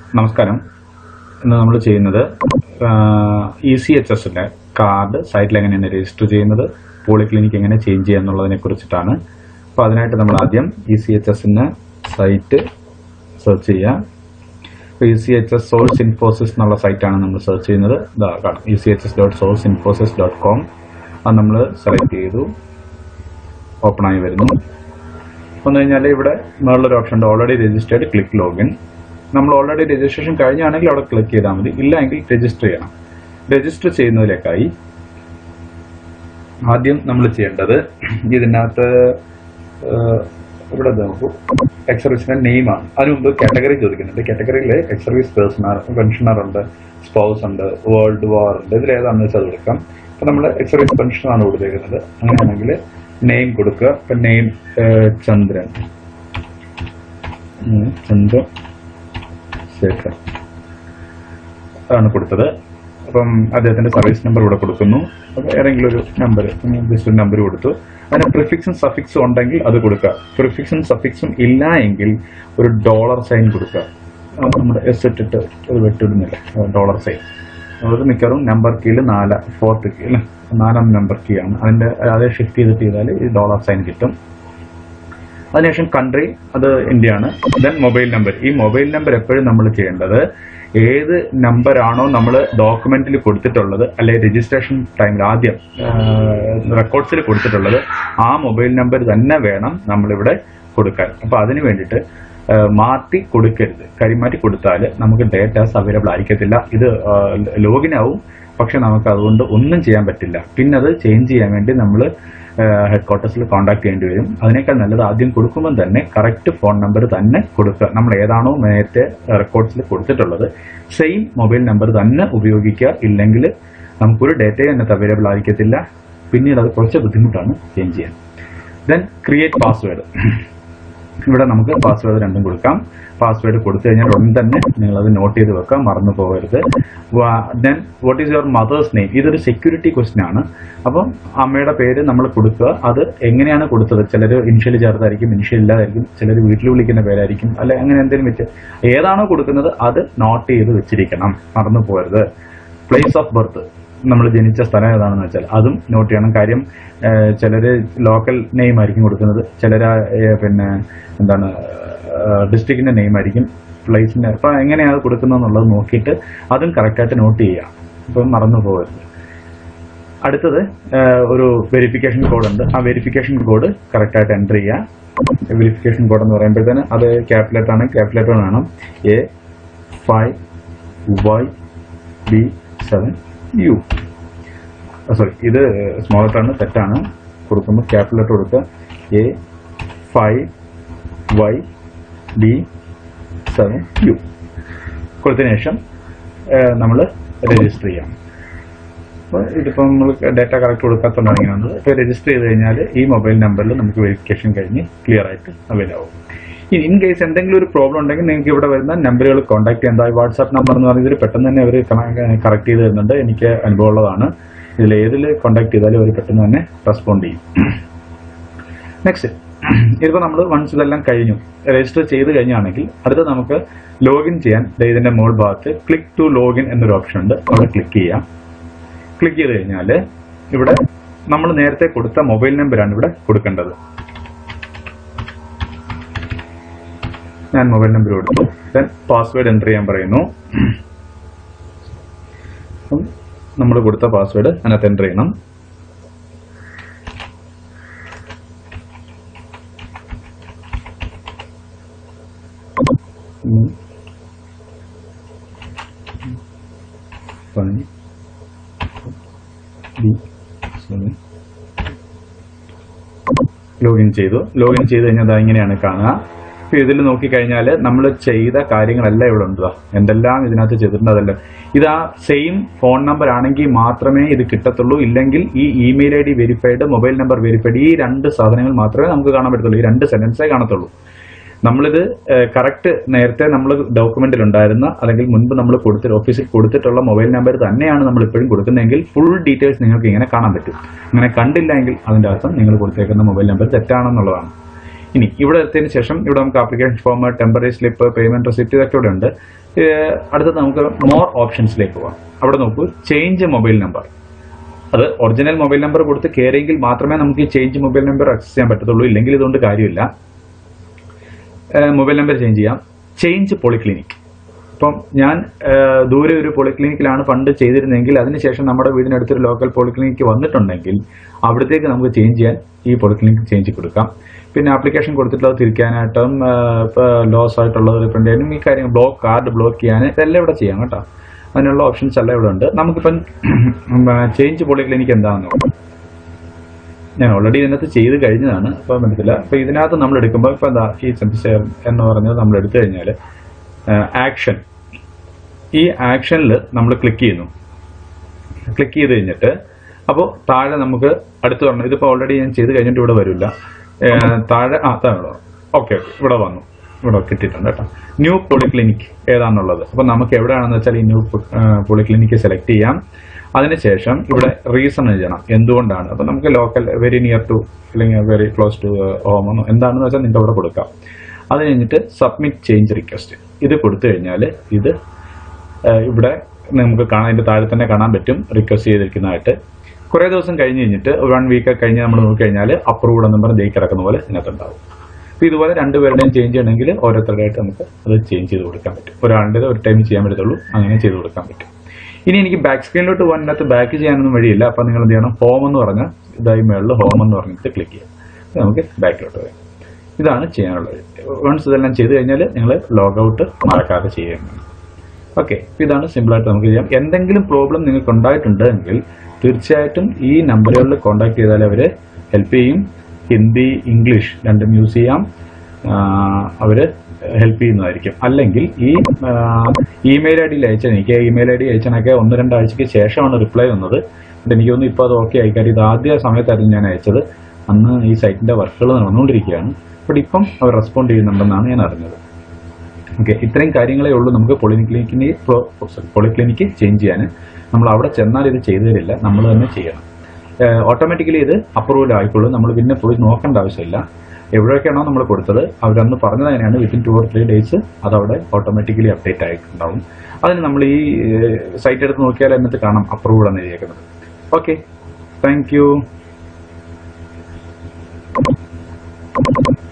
നമസ്കാരം ഇന്ന് നമ്മൾ ചെയ്യുന്നത് ഇ സി എച്ച് എസിന്റെ കാർഡ് സൈറ്റിൽ എങ്ങനെയാണ് രജിസ്റ്റർ ചെയ്യുന്നത് പോളിക്ലിനിക് എങ്ങനെ ചേഞ്ച് ചെയ്യുക എന്നുള്ളതിനെ കുറിച്ചിട്ടാണ് അപ്പോൾ അതിനായിട്ട് നമ്മൾ ആദ്യം ഇ സി എച്ച് എസിന്റെ സൈറ്റ് സെർച്ച് ചെയ്യുക അപ്പോൾ E C H S source Infosys എന്നുള്ള സൈറ്റാണ് നമ്മൾ സെർച്ച് ചെയ്യുന്നത് ഇതാ കാണാം E C H S dot source Infosys dot com അത് നമ്മൾ സെലക്ട് ചെയ്തു ഓപ്പൺ ആയി വരുന്നു വന്നു കഴിഞ്ഞാൽ ഇവിടെ മുകളിലൊരു ഓപ്ഷൻ ഉണ്ട് ഓൾറെഡി രജിസ്റ്റേർഡ് ക്ലിക്ക് ലോഗിൻ നമ്മൾ ഓൾറെഡി രജിസ്ട്രേഷൻ കഴിഞ്ഞാണെങ്കിൽ അവിടെ ക്ലിക്ക് ചെയ്താൽ മതി ഇല്ല എങ്കിൽ രജിസ്റ്റർ ചെയ്യണം രജിസ്റ്റർ ചെയ്യുന്നതിലേക്കായി ആദ്യം നമ്മൾ ചെയ്യേണ്ടത് ഇതിനകത്ത് ഏഹ്, ഇവിടെ നോക്കൂ എക്സ് സർവീസിന്റെ നെയിമാണ് അതിന് മുമ്പ് കാറ്റഗറി ചോദിക്കുന്നുണ്ട് കാറ്റഗറിയിൽ എക്സ് സർവീസ് പേഴ്സണർ പെൻഷനർ ഉണ്ട് സ്പൗസ് ഉണ്ട് വേൾഡ് വാർ ഉണ്ട് ഇതിൽ ഏതാണെന്ന് വെച്ചാൽ അത് കൊടുക്കാം അപ്പൊ നമ്മൾ എക്സ് സർവീസ് പെൻഷനാണ് കൊടുത്തേക്കുന്നത് അങ്ങനെയാണെങ്കിൽ നെയിം കൊടുക്കുക ഇപ്പൊ നെയിം ചന്ദ്രൻ ഉം, ചന്ദ്രൻ ശേഖർ അതാണ് കൊടുത്തത് അപ്പം അദ്ദേഹത്തിന്റെ സർവീസ് നമ്പർ ഇവിടെ കൊടുക്കുന്നു അപ്പൊ ഏതെങ്കിലും ഒരു നമ്പർ ജസ്റ്റ് ഒരു നമ്പർ കൊടുത്തു അതിന് പ്രിഫിക്സും സഫിക്സും ഉണ്ടെങ്കിൽ അത് കൊടുക്കുക പ്രിഫിക്സും സഫിക്സും ഇല്ല എങ്കിൽ ഒരു ഡോളർ സൈൻ കൊടുക്കുക അത് നമ്മുടെ എസ് ഇട്ടിട്ട് ഒരു വെട്ടിടുന്നില്ല ഡോളർ സൈൻ അതായത് മിക്കവാറും നമ്പർ കീയിൽ നാല് ഫോർത്ത് കീ അല്ലേ നാലാം നമ്പർ കീ ആണ് അതിന്റെ അത് ഷിഫ്റ്റ് ചെയ്തിട്ട് ചെയ്താൽ ഈ ഡോളർ സൈൻ കിട്ടും അതിനുശേഷം കൺട്രി അത് ഇന്ത്യയാണ് ദെൻ മൊബൈൽ നമ്പർ ഈ മൊബൈൽ നമ്പർ എപ്പോഴും നമ്മൾ ചെയ്യേണ്ടത് ഏത് നമ്പർ ആണോ നമ്മൾ ഡോക്യുമെന്റിൽ കൊടുത്തിട്ടുള്ളത് അല്ലെ രജിസ്ട്രേഷൻ ടൈമിൽ ആദ്യം റെക്കോർഡ്സിൽ കൊടുത്തിട്ടുള്ളത് ആ മൊബൈൽ നമ്പർ തന്നെ വേണം നമ്മളിവിടെ കൊടുക്കാൻ അപ്പൊ അതിന് വേണ്ടിയിട്ട് ആ, മാറ്റി കൊടുക്കരുത് കൈമാറ്റി കൊടുത്താൽ നമുക്ക് ഡേറ്റാസ് അവൈലബിൾ ആയിരിക്കത്തില്ല ഇത് ലോഗിൻ ആവും പക്ഷെ നമുക്ക് അതുകൊണ്ട് ഒന്നും ചെയ്യാൻ പറ്റില്ല പിന്നെ അത് ചേഞ്ച് ചെയ്യാൻ വേണ്ടി നമ്മൾ ഹെഡ് ക്വാർട്ടേഴ്സിൽ കോൺടാക്ട് ചെയ്യേണ്ടി വരും അതിനേക്കാൾ നല്ലത് ആദ്യം കൊടുക്കുമ്പോൾ തന്നെ കറക്റ്റ് ഫോൺ നമ്പർ തന്നെ കൊടുക്കുക നമ്മൾ ഏതാണോ നേരത്തെ റെക്കോർഡ്സിൽ കൊടുത്തിട്ടുള്ളത് സെയിം മൊബൈൽ നമ്പർ തന്നെ ഉപയോഗിക്കുക ഇല്ലെങ്കിൽ നമുക്കൊരു ഡേറ്റയും അതിനകത്ത് അവൈലബിൾ ആയിരിക്കത്തില്ല പിന്നീട് അത് കുറച്ച് ബുദ്ധിമുട്ടാണ് ചേഞ്ച് ചെയ്യാൻ ദെൻ ക്രിയേറ്റ് പാസ്വേഡ് ഇവിടെ നമുക്ക് പാസ്വേഡ് രണ്ടും കൊടുക്കാം പാസ്വേഡ് കൊടുത്തു കഴിഞ്ഞാൽ ഉടൻ തന്നെ നിങ്ങൾ അത് നോട്ട് ചെയ്ത് വെക്കാം മറന്നു പോകരുത് then what is your mother's name ഇതൊരു സെക്യൂരിറ്റി ക്വസ്റ്റ്യൻ ആണ് അപ്പം അമ്മയുടെ പേര് നമ്മൾ കൊടുക്കുക അത് എങ്ങനെയാണ് കൊടുത്തത് ചിലർ ഇനിഷ്യൽ ചേർത്തായിരിക്കും ഇനിഷ്യൽ ഇല്ലാതായിരിക്കും ചിലർ വീട്ടിൽ വിളിക്കുന്ന പേരായിരിക്കും അല്ലെ അങ്ങനെ എന്തെങ്കിലും വെച്ച് ഏതാണോ കൊടുക്കുന്നത് അത് നോട്ട് ചെയ്ത് വെച്ചിരിക്കണം മറന്നു പോകരുത് പ്ലേസ് ഓഫ് ബർത്ത് നമ്മൾ ജനിച്ച സ്ഥലം ഏതാണെന്ന് വെച്ചാൽ അതും നോട്ട് ചെയ്യണം കാര്യം ഏഹ്, ചിലര് ലോക്കൽ നെയിം ആയിരിക്കും കൊടുക്കുന്നത് ചിലര് ആ, ഏഹ്, പിന്നെ എന്താണ് ഡിസ്ട്രിക്റ്റിന്റെ നെയിം ആയിരിക്കും പ്ലേസിന്റെ അപ്പൊ എങ്ങനെയാണ് അത് കൊടുക്കുന്നതെന്നുള്ളത് നോക്കിയിട്ട് അതും കറക്റ്റായിട്ട് നോട്ട് ചെയ്യാം ഇപ്പം മറന്നു പോകരുത് അടുത്തത് ഏഹ്, ഒരു വെരിഫിക്കേഷൻ കോഡ് ഉണ്ട് ആ വെരിഫിക്കേഷൻ കോഡ് കറക്റ്റായിട്ട് എൻ്റർ ചെയ്യുക വെരിഫിക്കേഷൻ കോഡ് എന്ന് പറയുമ്പോഴത്തേന് അത് ക്യാപിറ്റൽ ആണ് ക്യാപിറ്റൽ വേണം A five Y B seven U sorry ഇത് സ്മോൾ ലെറ്റർ ആണ് തെറ്റാണ് കൊടുക്കുമ്പോൾ ക്യാപിറ്റൽ ലെറ്റർ കൊടുക്കുക A five Y B seven U കൊടുത്തതിന് ശേഷം നമ്മൾ രജിസ്റ്റർ ചെയ്യാം അപ്പോൾ ഇതിപ്പോൾ നമ്മൾ ഡേറ്റ കറക്റ്റ് കൊടുക്കാത്തതുകൊണ്ടാണ് ഇങ്ങനെ വന്നത് ഇപ്പോൾ രജിസ്റ്റർ ചെയ്ത് കഴിഞ്ഞാൽ ഈ മൊബൈൽ നമ്പറിൽ നമുക്ക് വെരിഫിക്കേഷൻ കഴിഞ്ഞ് ക്ലിയർ ആയിട്ട് അവൈലബിൾ ആവും ഇനി ഇൻ കേസ് എന്തെങ്കിലും ഒരു പ്രോബ്ലം ഉണ്ടെങ്കിൽ നിങ്ങൾക്ക് ഇവിടെ വരുന്ന നമ്പറുകൾ കോൺടാക്ട് ചെയ്യാം എന്താ വാട്സാപ്പ് നമ്പർ എന്ന് പറയുന്നത് ഇതിൽ പെട്ടെന്ന് തന്നെ അവർ കറക്റ്റ് ചെയ്ത് തരുന്നുണ്ട് എനിക്ക് അനുഭവമുള്ളതാണ് ഇതിൽ ഏതിൽ കോൺടാക്ട് ചെയ്താലും അവർ പെട്ടെന്ന് തന്നെ റെസ്പോണ്ട് ചെയ്യും നെക്സ്റ്റ് ഇതിപ്പോൾ നമ്മൾ വൺസ് ഇതെല്ലാം കഴിഞ്ഞു രജിസ്റ്റർ ചെയ്ത് കഴിഞ്ഞാണെങ്കിൽ അടുത്ത നമുക്ക് ലോഗിൻ ചെയ്യാൻ ദേ ഇതിന്റെ മുകൾ ഭാഗത്ത് ക്ലിക്ക് ടു ലോഗിൻ എന്നൊരു ഓപ്ഷൻ ഉണ്ട് അവിടെ ക്ലിക്ക് ചെയ്യാം ക്ലിക്ക് ചെയ്ത് കഴിഞ്ഞാൽ ഇവിടെ നമ്മൾ നേരത്തെ കൊടുത്ത മൊബൈൽ നമ്പറാണ് ഇവിടെ കൊടുക്കേണ്ടത് ഞാൻ മൊബൈൽ നമ്പർ കൊടുത്തു ദെൻ പാസ്വേഡ് എൻ്റർ ചെയ്യാൻ പറയുന്നു നമ്മൾ കൊടുത്ത പാസ്വേഡ് അതിനകത്ത് എൻ്റർ ചെയ്യണം ഉം. Five, B, seven. ലോഗിൻ ചെയ്തു ലോഗിൻ ചെയ്ത് കഴിഞ്ഞാൽ ദാ ഇങ്ങനെയാണ് കാണുക ഇപ്പൊ ഇതിൽ നോക്കിക്കഴിഞ്ഞാൽ നമ്മൾ ചെയ്ത കാര്യങ്ങളെല്ലാം ഇവിടെ ഉണ്ട് ദാ. എന്തെല്ലാം ഇതിനകത്ത് ചെയ്തിട്ടുണ്ട് അതെല്ലാം ഇത് ആ സെയിം ഫോൺ നമ്പർ ആണെങ്കിൽ മാത്രമേ ഇത് കിട്ടത്തുള്ളൂ ഇല്ലെങ്കിൽ ഈ email I D verified mobile number verified ഈ രണ്ട് സാധനങ്ങൾ മാത്രമേ നമുക്ക് കാണാൻ പറ്റത്തുള്ളൂ ഈ രണ്ട് സെന്റൻസേ കാണത്തുള്ളൂ നമ്മളിത് കറക്റ്റ് നേരത്തെ നമ്മൾ ഡോക്യുമെന്റിൽ ഉണ്ടായിരുന്ന അല്ലെങ്കിൽ മുൻപ് നമ്മൾ കൊടുത്തിട്ട് ഓഫീസിൽ കൊടുത്തിട്ടുള്ള മൊബൈൽ നമ്പർ തന്നെയാണ് നമ്മൾ ഇപ്പോഴും കൊടുക്കുന്നതെങ്കിൽ ഫുൾ ഡീറ്റെയിൽസ് നിങ്ങൾക്ക് ഇങ്ങനെ കാണാൻ പറ്റും അങ്ങനെ കണ്ടില്ല എങ്കിൽ അതിന്റെ അർത്ഥം നിങ്ങൾ കൊടുത്തേക്കുന്ന മൊബൈൽ നമ്പർ തെറ്റാണെന്നുള്ളതാണ് ഇനി ഇവിടെ എത്തിയതിനു ശേഷം ഇവിടെ നമുക്ക് application form temporary slip payment receipt ഇതൊക്കെ ഇവിടെ ഉണ്ട് ഏഹ് അടുത്തത് നമുക്ക് മോർ ഓപ്ഷൻസിലേക്ക് പോവാം അവിടെ നോക്കൂ ചേഞ്ച് മൊബൈൽ നമ്പർ അത് ഒറിജിനൽ മൊബൈൽ നമ്പർ കൊടുത്ത് കയറിയെങ്കിൽ മാത്രമേ നമുക്ക് ഈ ചേഞ്ച് മൊബൈൽ നമ്പർ ആക്സസ് ചെയ്യാൻ പറ്റത്തുള്ളൂ ഇല്ലെങ്കിൽ ഇതുകൊണ്ട് കാര്യമില്ല മൊബൈൽ നമ്പർ ചേഞ്ച് ചെയ്യാം ചേഞ്ച് പോളിക്ലിനിക് ഇപ്പം ഞാൻ ഏഹ്, ദൂരെ ഒരു പോളിക്ലിനിക്കിലാണ് പണ്ട് ചെയ്തിരുന്നെങ്കിൽ അതിനുശേഷം നമ്മുടെ വീടിനടുത്തൊരു ലോക്കൽ പോളിക്ലിനിക്ക് വന്നിട്ടുണ്ടെങ്കിൽ അവിടത്തേക്ക് നമുക്ക് ചേഞ്ച് ചെയ്യാൻ ഈ പോളിക്ലിനിക്ക് ചേഞ്ച് കൊടുക്കാം പിന്നെ ആപ്ലിക്കേഷൻ കൊടുത്തിട്ടുള്ളത് തിരിക്കാനായിട്ടും ലോസ് ആയിട്ടുള്ളത് റിപ്രന്റ് ചെയ്യാനും ഈ കാര്യം ബ്ലോക്ക് കാർഡ് ബ്ലോക്ക് ചെയ്യാൻ ഇതെല്ലാം ഇവിടെ ചെയ്യാം കേട്ടോ അതിനുള്ള ഓപ്ഷൻസ് എല്ലാം ഇവിടെ ഉണ്ട് നമുക്കിപ്പം ചേഞ്ച് പോളിക്ലിനിക്ക് എന്താണെന്ന് നോക്കാം ഞാൻ ഓൾറെഡി ഇതിനകത്ത് ചെയ്ത് കഴിഞ്ഞതാണ് അപ്പോൾ മനസ്സില അപ്പോൾ ഇതിനകത്ത് നമ്മൾ എടുക്കുമ്പോൾ ഇപ്പോൾ എന്താ ഈ സെൻസിസെയർ എന്ന് പറഞ്ഞത് നമ്മൾ എടുത്തു കഴിഞ്ഞാൽ ആക്ഷൻ ഈ ആക്ഷനിൽ നമ്മൾ ക്ലിക്ക് ചെയ്യുന്നു ക്ലിക്ക് ചെയ്ത് കഴിഞ്ഞിട്ട് അപ്പോൾ താഴെ നമുക്ക് അടുത്ത് പറഞ്ഞു ഇതിപ്പോൾ ഓൾറെഡി ഞാൻ ചെയ്ത് കഴിഞ്ഞിട്ട് ഇവിടെ വരില്ല ഏഹ് താഴെ ആ താഴെ ഓക്കെ ഇവിടെ വന്നു ഇവിടെ കിട്ടിയിട്ടുണ്ട് കേട്ടോ ന്യൂ പോളിക്ലിനിക് ഏതാണെന്നുള്ളത് അപ്പോൾ നമുക്ക് എവിടെയാണെന്ന് വെച്ചാൽ ഈ ന്യൂ പോളിക്ലിനിക്ക് സെലക്ട് ചെയ്യാം അതിനുശേഷം ഇവിടെ റീസൺ എഴുതണം എന്തുകൊണ്ടാണ് അപ്പോൾ നമുക്ക് ലോക്കൽ വെരി നിയർ ടു അല്ലെങ്കിൽ വെരി ക്ലോസ് ടു ഹോം എന്നോ എന്താണെന്ന് വെച്ചാൽ നിങ്ങൾക്ക് അവിടെ കൊടുക്കാം അത് കഴിഞ്ഞിട്ട് സബ്മിറ്റ് ചേഞ്ച് റിക്വസ്റ്റ് ഇത് കൊടുത്തു കഴിഞ്ഞാൽ ഇത് ഏഹ് ഇവിടെ നമുക്ക് കാണാൻ ഇതിന്റെ താഴെ തന്നെ കാണാൻ പറ്റും റിക്വസ്റ്റ് ചെയ്തിരിക്കുന്നതായിട്ട് കുറേ ദിവസം കഴിഞ്ഞ് കഴിഞ്ഞിട്ട് വൺ വീക്ക് കഴിഞ്ഞ് നമ്മൾ നോക്കി കഴിഞ്ഞാൽ അപ്രൂവ്ഡ് എന്ന് പറഞ്ഞ് ദേ കിടക്കുന്ന പോലെ ഇതിനകത്ത് ഉണ്ടാവും അപ്പോൾ ഇതുപോലെ രണ്ടുപേരുടെയും ചേഞ്ച് ചെയ്യണമെങ്കിൽ ഓരോരുത്തരുടെയായിട്ട് നമുക്ക് അത് ചേഞ്ച് ചെയ്ത് കൊടുക്കാൻ പറ്റും ഒരാളുടേത് ഒരു ടൈം ചെയ്യാൻ പറ്റത്തുള്ളൂ അങ്ങനെ ചെയ്ത് കൊടുക്കാൻ പറ്റും ഇനി എനിക്ക് ബാക്ക് സ്ക്രീനിലോട്ട് പോകാൻ ഇതിനകത്ത് ബാക്ക് ചെയ്യാനൊന്നും വഴിയില്ല അപ്പോൾ നിങ്ങൾ എന്ത് ചെയ്യണം ഹോം എന്ന് പറഞ്ഞാൽ ഇതായി മേളിൽ ഹോം എന്ന് പറഞ്ഞിട്ട് ക്ലിക്ക് ചെയ്യാം അപ്പോൾ നമുക്ക് ബാക്കിലോട്ട് വരാം ഇതാണ് ചെയ്യാനുള്ളത് വൺസ് ഇതെല്ലാം ചെയ്ത് കഴിഞ്ഞാൽ നിങ്ങൾ ലോഗൗട്ട് മറക്കാതെ ചെയ്യുക ഓക്കെ ഇതാണ് സിമ്പിളായിട്ട് നമുക്ക് ചെയ്യാം എന്തെങ്കിലും പ്രോബ്ലം നിങ്ങൾക്ക് ഉണ്ടായിട്ടുണ്ടെങ്കിൽ തീർച്ചയായിട്ടും ഈ നമ്പറുകളിൽ കോൺടാക്ട് ചെയ്താൽ അവർ ഹെൽപ്പ് ചെയ്യും ഹിന്ദി ഇംഗ്ലീഷ് രണ്ടും യൂസ് ചെയ്യാം അവർ ഹെൽപ്പ് ചെയ്യുന്നതായിരിക്കും അല്ലെങ്കിൽ ഈ ഇമെയിൽ ഐ ഡിയിൽ അയച്ച എനിക്ക് ഇമെയിൽ ഐ ഡി അയച്ചനൊക്കെ ഒന്ന് രണ്ടാഴ്ചയ്ക്ക് ശേഷമാണ് റിപ്ലൈ വന്നത് എന്നിട്ട് എനിക്ക് തോന്നുന്നു ഇപ്പോൾ അത് ഓക്കെ ആയി കാര്യം ഇത് ആദ്യ സമയത്തായിരുന്നു ഞാൻ അയച്ചത് അന്ന് ഈ സൈറ്റിന്റെ വർക്കുകൾ നടന്നുകൊണ്ടിരിക്കുകയാണ് ബട്ട് ഇപ്പം അവർ റെസ്പോണ്ട് ചെയ്യുന്നുണ്ടെന്നാണ് ഞാൻ അറിഞ്ഞത് ഓക്കെ ഇത്രയും കാര്യങ്ങളേ ഉള്ളൂ നമുക്ക് പോളിക്ലിനിക്കിന് പോളിക്ലിനിക്ക് ചേഞ്ച് ചെയ്യാൻ നമ്മൾ അവിടെ ചെന്നാൽ ഇത് ചെയ്തു തരില്ല നമ്മൾ തന്നെ ചെയ്യണം ഓട്ടോമാറ്റിക്കലി ഇത് അപ്രൂവൽ ആയിക്കോളും നമ്മൾ പിന്നെ പോയി നോക്കേണ്ട ആവശ്യമില്ല എവിടെയൊക്കെയാണോ നമ്മൾ കൊടുത്തത് അവരന്ന് പറഞ്ഞത് തന്നെയാണ് within two or three days അതവിടെ ഓട്ടോമാറ്റിക്കലി അപ്ഡേറ്റ് ആയിട്ടുണ്ടാവും അതിന് നമ്മൾ ഈ സൈറ്റ് എടുത്ത് നോക്കിയാൽ എന്നിട്ട് കാണാം അപ്രൂവ്ഡ് എന്ന് എഴുതിയേക്കുന്നത് ഓക്കെ താങ്ക് യു